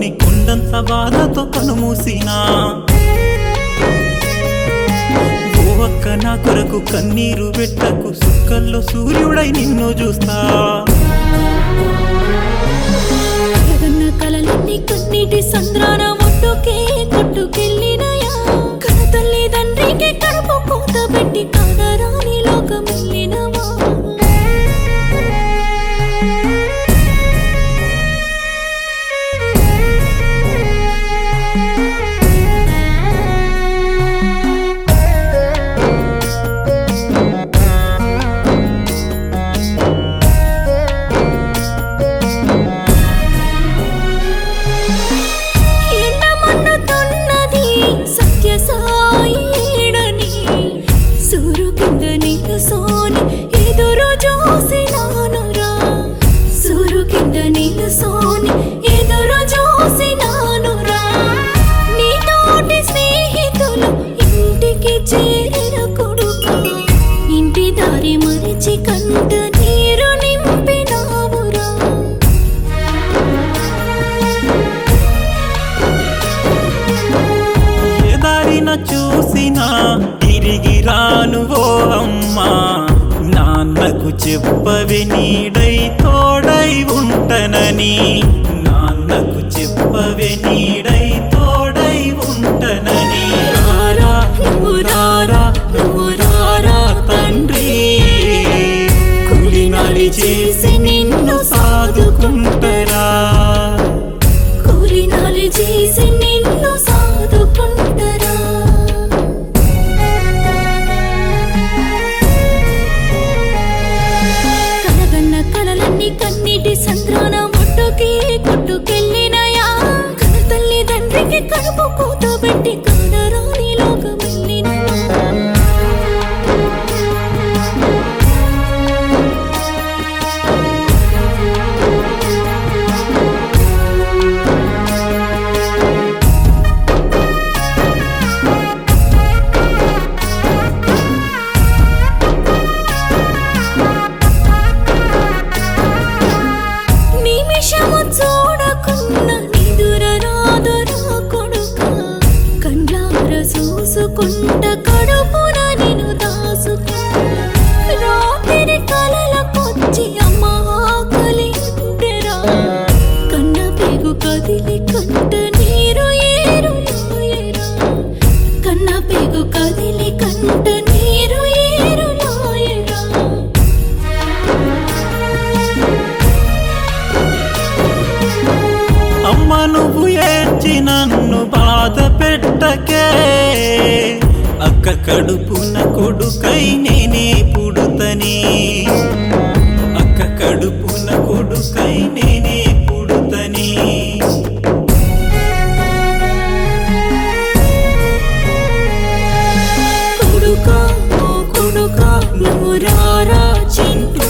కమ్ముకొని కొండంత బాధతో కనుమూసినా ఓ అక్క నా కొరకు కన్నీరు పెట్టకు సుక్కల్లో సూర్యుడై నిన్ను చూస్తా కలగన్న కలలన్నీ కన్నీటి సంద్రాన ఒడ్డుకే కొట్టుకెళ్ళినయా కన తల్లి తండ్రికి కడుపు కూత పెట్టి కానరాని లోకం వెళ్ళినవా ఎండమన్నుతున్నది సత్యసాయిడని సూరు కింద నిలుసోని ఎదురు చూసినానురా సూరు కింద నిలుసోని ఎదురు చూసినానురా నీతోటి స్నేహితులు ఇంటికి చేరిన కొడుకు ఇంటి దారి మరిచి కంట నీరు నింపినావురా ఏ దారిన చూసినా తిరిగి రాను ఓ అమ్మా నాన్నకు చెప్పవే నీడై తోడై ఉంటనని నాన్నకు చెప్పవే నీడై తోడై ఉంటనని రారా నువ్వు రారా నువ్వు రారా తండ్రి కూలినాలి చేసి నిన్ను సాదుకుంటరా కూలినాలి చేసి నిన్ను సాదుకుంటరా కలగన్న కలలన్నీ కన్నీటి సంద్రాన ఒడ్డుకి కొట్టుకెళ్ళినయా కన తల్లి తండ్రికి కడుపు కూత పెట్టి కానరాని లోకం వెళ్ళినవా నిమిషము చూడకున్న నిదుర రాదురా కొడుక కండ్లార చూసుకుంట కడుపున నిన్ను దాసుకుంట రాత్రి కలలకొచ్చి అమ్మ ఆకలింటెరా కన్న పేగు కదిలి కంట నీరు ఏరు లాయరా కన్న పేగు కదిలి కంట నీరు ఏరు లాయరా అమ్మ నువ్వు ఏడ్చి నన్ను బాధ పెట్టకే అక్క కడుపున కొడుకై నేనే పుడుతని అక్క కడుపున కొడుకై నేనే పుడుతని కొడుకా ఓ కొడుకా నువ్వు రారా చింటూ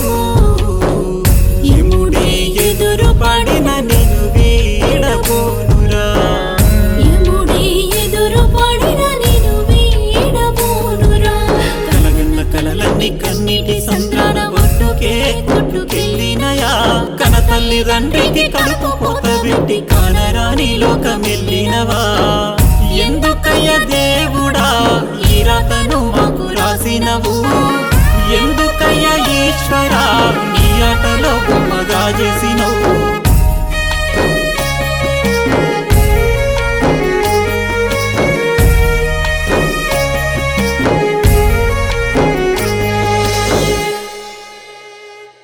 యముడే ఎదురు పడిన నేను వీడబోనురా యముడి ఎదురు పడిన నేను వీడబోనురా కలగన్న కలలన్నీ కన్నీటి సంద్రాన ఒట్టుకే కొట్టుకెళ్ళినయా కన తల్లి తండ్రికి కడుపు పోత పెట్టి కానరాని లోకమెళ్ళినవా ఎందుకయ్య దేవుడా ఈ రాతను మాకు రాసినవు ఎందుకయ్య ఈశ్వరా నీ ఆటలో బొమ్మగా చేసి